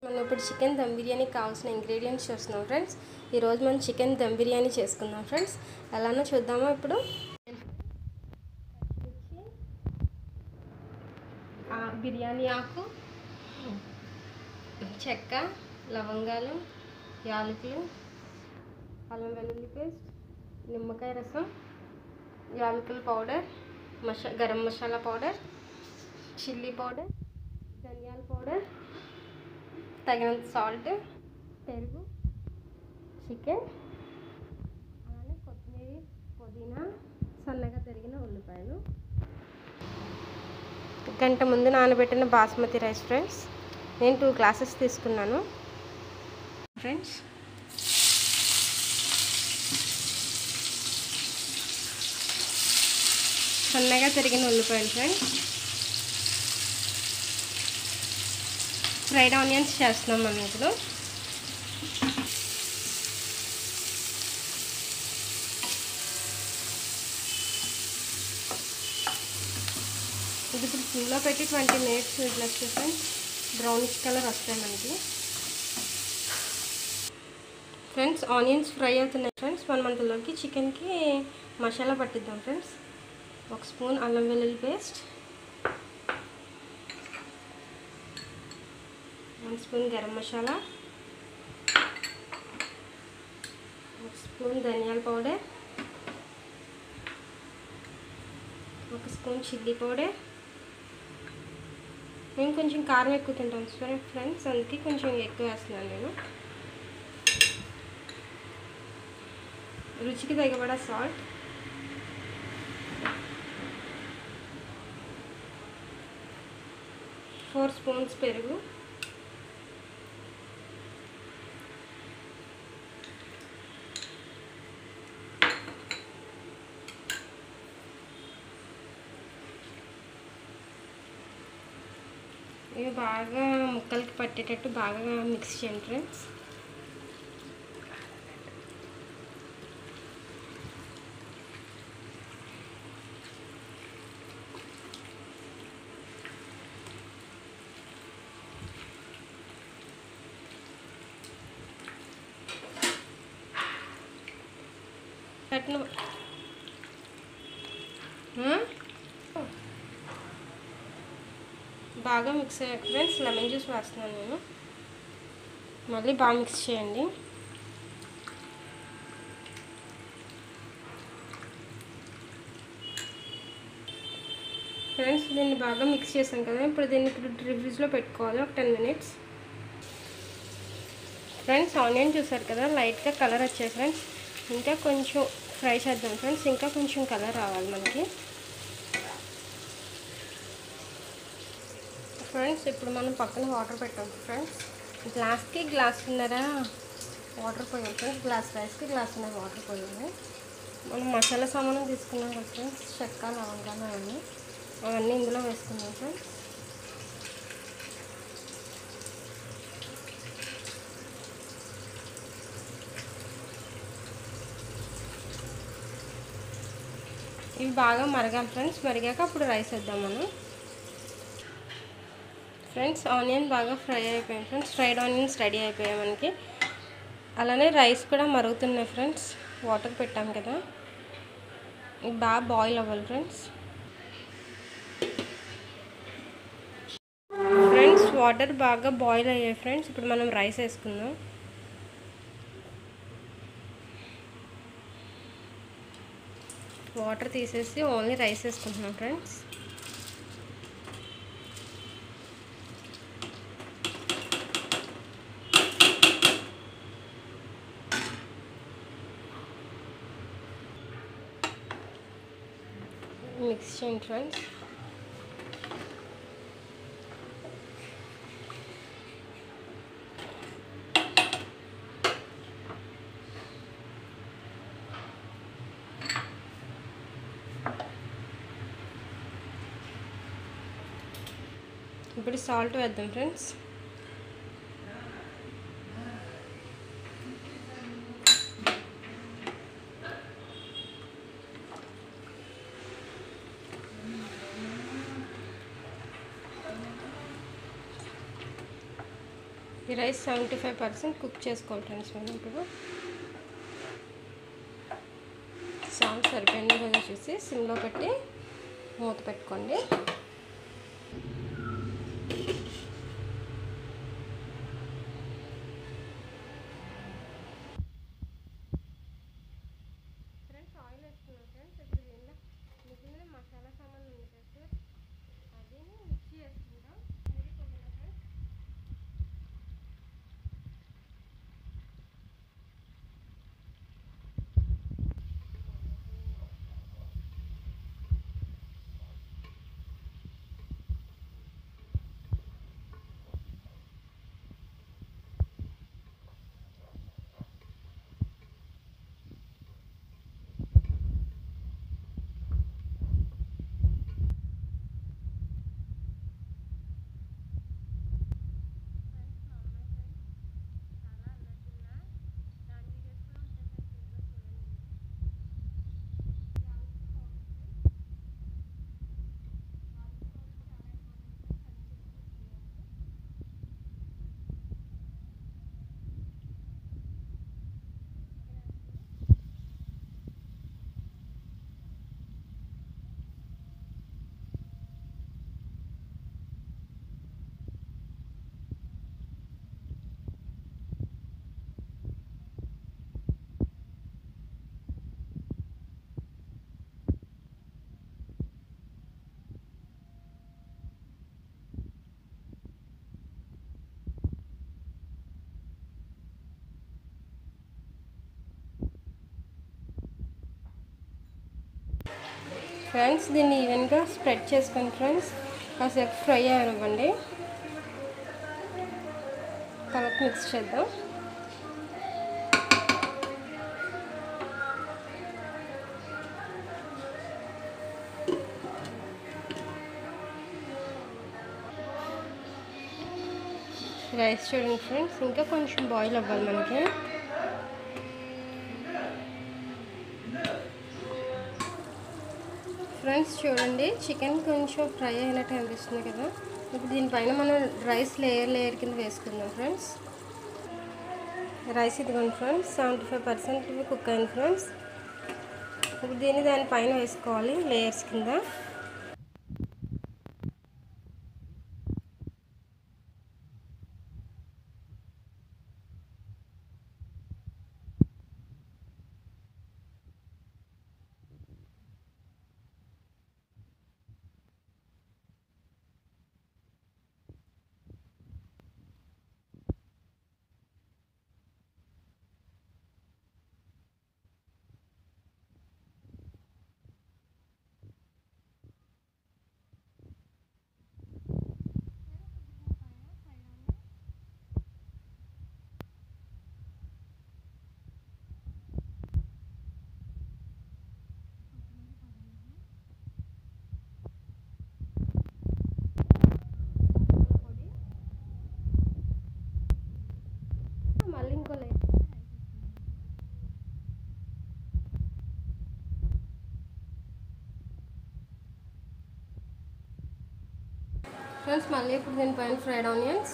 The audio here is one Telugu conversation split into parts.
మనం ఇప్పుడు చికెన్ దమ్ బిర్యానీకి కావాల్సిన ఇంగ్రీడియంట్స్ చూస్తున్నాం ఫ్రెండ్స్ ఈరోజు మనం చికెన్ దమ్ బిర్యానీ చేసుకుందాం ఫ్రెండ్స్ ఎలానో చూద్దామా ఇప్పుడు ఆ, బిర్యానీ ఆకు చెక్క లవంగాలు యాలకులు అల్లం వెల్లుల్లి పేస్ట్ నిమ్మకాయ రసం యాలకుల పౌడర్ మసా garam masala powder chilli powder ధనియాల పౌడర్ తగినంత సాల్ట్ పెరుగు చికెన్ అలానే కొత్తిమీర పుదీనా సన్నగా తరిగిన ఉల్లిపాయలు గంట ముందు నానబెట్టిన బాస్మతి రైస్ ఫ్రెండ్స్ నేను టూ గ్లాసెస్ తీసుకున్నాను ఫ్రెండ్స్ సన్నగా తరిగిన ఉల్లిపాయలు ఫ్రెండ్స్ ఫ్రైడ్ ఆనియన్స్ చేస్తున్నాం మనం ఇప్పుడు ఇది ఇప్పుడు సిమ్లో పెట్టి ట్వంటీ మినిట్స్ ఇట్లా వచ్చేసి బ్రౌనిష్ కలర్ వస్తాయి మనకి ఫ్రెండ్స్ ఆనియన్స్ ఫ్రై అవుతున్నాయి ఫ్రెండ్స్ మనం అందులోకి చికెన్కి మసాలా పట్టిద్దాం ఫ్రెండ్స్ ఒక స్పూన్ అల్లం వెల్లుల్లి paste one spoon garam masala ఒక స్పూన్ ధనియాల పౌడర్ ఒక స్పూన్ చిల్లీ పౌడర్ నేను కొంచెం కారం ఎక్కువ తింటాను సరే ఫ్రెండ్స్ అందుకే కొంచెం ఎక్కువ వేస్తున్నాను నేను రుచికి తగ్గబడ సాల్ట్ ఫోర్ స్పూన్స్ పెరుగు ఇవి బాగా ముక్కలకి పట్టేటట్టు బాగా మిక్స్ చేయండి ఫ్రెండ్స్ కట్టిన బాగా మిక్స్ అయ్యాక ఫ్రెండ్స్ లెమన్ జ్యూస్ వేస్తున్నాను నేను మళ్ళీ బాగా మిక్స్ చేయండి ఫ్రెండ్స్ దీన్ని బాగా మిక్స్ చేసాం కదా ఇప్పుడు దీన్ని ఇప్పుడు ఫ్రిడ్జ్లో పెట్టుకోవాలి ఒక టెన్ మినిట్స్ ఫ్రెండ్స్ ఆనియన్ చూసారు కదా లైట్గా కలర్ వచ్చాయి ఫ్రెండ్స్ ఇంకా కొంచెం ఫ్రై చేద్దాం ఫ్రెండ్స్ ఇంకా కొంచెం కలర్ రావాలి మనకి ఫ్రెండ్స్ ఇప్పుడు మనం పక్కన వాటర్ పెట్టాం ఫ్రెండ్స్ గ్లాస్కి గ్లాసున్నర వాటర్ పోయాం ఫ్రెండ్స్ గ్లాస్ రైస్కి గ్లాసున్నర వాటర్ పోయాము మనం మసాలా సామాను తీసుకున్నాం కదా ఫ్రెండ్స్ చెక్క లవంగాలు అవన్నీ అవన్నీ ఇందులో వేసుకున్నాం ఫ్రెండ్స్ ఇవి బాగా మరగాలి ఫ్రెండ్స్ మరిగాక అప్పుడు రైస్ వేద్దాం మనం ఫ్రెండ్స్ ఆనియన్ బాగా ఫ్రై అయిపోయాయి ఫ్రెండ్స్ ఫ్రైడ్ ఆనియన్స్ రెడీ అయిపోయాయి మనకి అలానే రైస్ కూడా మరుగుతున్నాయి ఫ్రెండ్స్ వాటర్ పెట్టాం కదా ఇవి బాగా బాయిల్ అవ్వాలి ఫ్రెండ్స్ ఫ్రెండ్స్ వాటర్ బాగా బాయిల్ అయ్యాయి ఫ్రెండ్స్ ఇప్పుడు మనం రైస్ వేసుకుందాం వాటర్ తీసేసి ఓన్లీ రైస్ వేసుకుంటున్నాం ఫ్రెండ్స్ మిక్స్ చేయండి ఫ్రెండ్స్ ఇప్పుడు సాల్ట్ వేద్దాం ఫ్రెండ్స్ ఈ rice seventy five percent cook చేసుకోవాలి ఫ్రెండ్స్ మనం ఇప్పుడు సాల్ట్ సరిపోయింది కదా చూసి సిమ్లో పెట్టి మూత పెట్టుకోండి ఫ్రెండ్స్ ఆయిల్ వేసుకున్నాం ఫ్రెండ్స్ ఇప్పుడు దీనిలో మిగిలిన మసాలా సామాన్లు ఉంది కదా సార్ అది మిక్సీ వేసుకుంటాం పూరి పుదీనా ఫ్రెండ్స్ ఫ్రెండ్స్ మా అమ్మాయి ఫ్రెండ్స్ చాలా అల్లరిపిల్ల దాని వీడియోస్ కూడా ఉంటాయి ఫ్రెండ్స్ ఇందులో చూడండి యాలకుల పౌడర్ ఫ్రెండ్స్ యాలకుల పౌడర్ చాలా ఇంపార్టెంట్ ఫ్రెండ్స్ అది చేసుకుంటున్నాను ఫ్రెండ్స్ దీన్ని ఈవెన్గా స్ప్రెడ్ చేసుకొని ఫ్రెండ్స్ కాసేపు ఫ్రై అవ్వండి తర్వాత మిక్స్ చేద్దాం రైస్ చూడండి ఫ్రెండ్స్ ఇంకా కొంచెం బాయిల్ అవ్వాలి మనకి ఫ్రెండ్స్ చూడండి చికెన్ కొంచెం ఫ్రై అయినట్టు అనిపిస్తుంది కదా ఇప్పుడు దీనిపైన మనం రైస్ లేయర్ లేయర్ కింద వేసుకుందాం ఫ్రెండ్స్ రైస్ ఇదిగోండి friends seventy five percent cook అయింది ఫ్రెండ్స్ ఇప్పుడు దీన్ని దానిపైన వేసుకోవాలి లేయర్స్ కింద మళ్ళీ ఇంకో లేయర్ ఫ్రెండ్స్ మళ్ళీ ఇప్పుడు దీనిపైన ఫ్రైడ్ ఆనియన్స్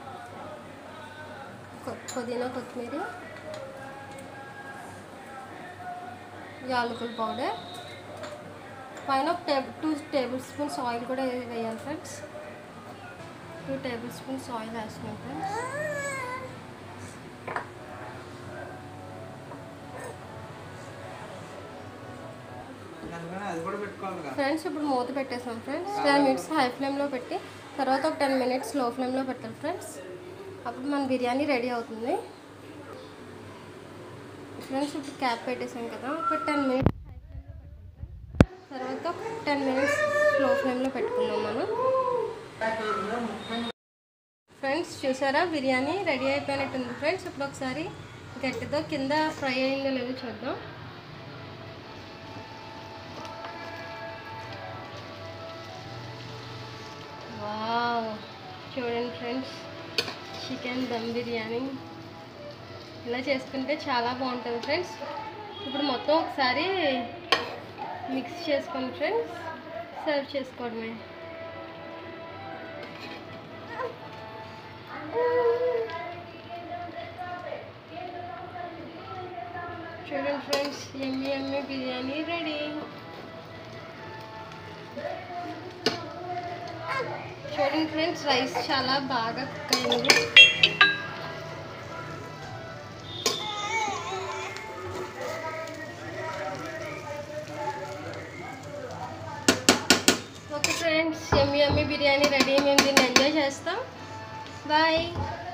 పుదీనా కొత్తిమీర యాలకుల పౌడర్ పైన ఒక table two tablespoons oil కూడా వేయాలి friends two tablespoons oil వేస్తున్నాం ఫ్రెండ్స్ దానికన్నా అది కూడా పెట్టుకోవాలిగా ఫ్రెండ్స్ ఇప్పుడు మూత పెట్టేసాం ఫ్రెండ్స్ టెన్ మినిట్స్ హై ఫ్లేమ్లో పెట్టి తర్వాత ఒక టెన్ మినిట్స్ లో ఫ్లేమ్లో పెట్టాలి ఫ్రెండ్స్ అప్పుడు మన బిర్యానీ రెడీ అవుతుంది ఫ్రెండ్స్ ఇప్పుడు క్యాప్ పెట్టేసాం కదా ఒక టెన్ మినిట్స్ తర్వాత ఒక టెన్ మినిట్స్ స్లో ఫ్లేమ్లో పెట్టుకుందాం మనం ఫ్రెండ్స్ చూసారా బిర్యానీ రెడీ అయిపోయినట్టుంది ఫ్రెండ్స్ ఇప్పుడు ఒకసారి గట్టితో కింద ఫ్రై అయిందో లేదో చూద్దాం వావ్ చూడండి ఫ్రెండ్స్ చికెన్ దమ్ బిర్యానీ ఇలా చేసుకుంటే చాలా బాగుంటుంది ఫ్రెండ్స్ ఇప్పుడు మొత్తం ఒకసారి మిక్స్ చేసుకోండి ఫ్రెండ్స్ సర్వ్ చేసుకోవడమే చూడండి friends yummy yummy biryani ready చూడండి ఫ్రెండ్స్ రైస్ చాలా బాగా కుక్ అయింది okay friends yummy yummy biryani ready మేము దీన్ని ఎంజాయ్ చేస్తాం బాయ్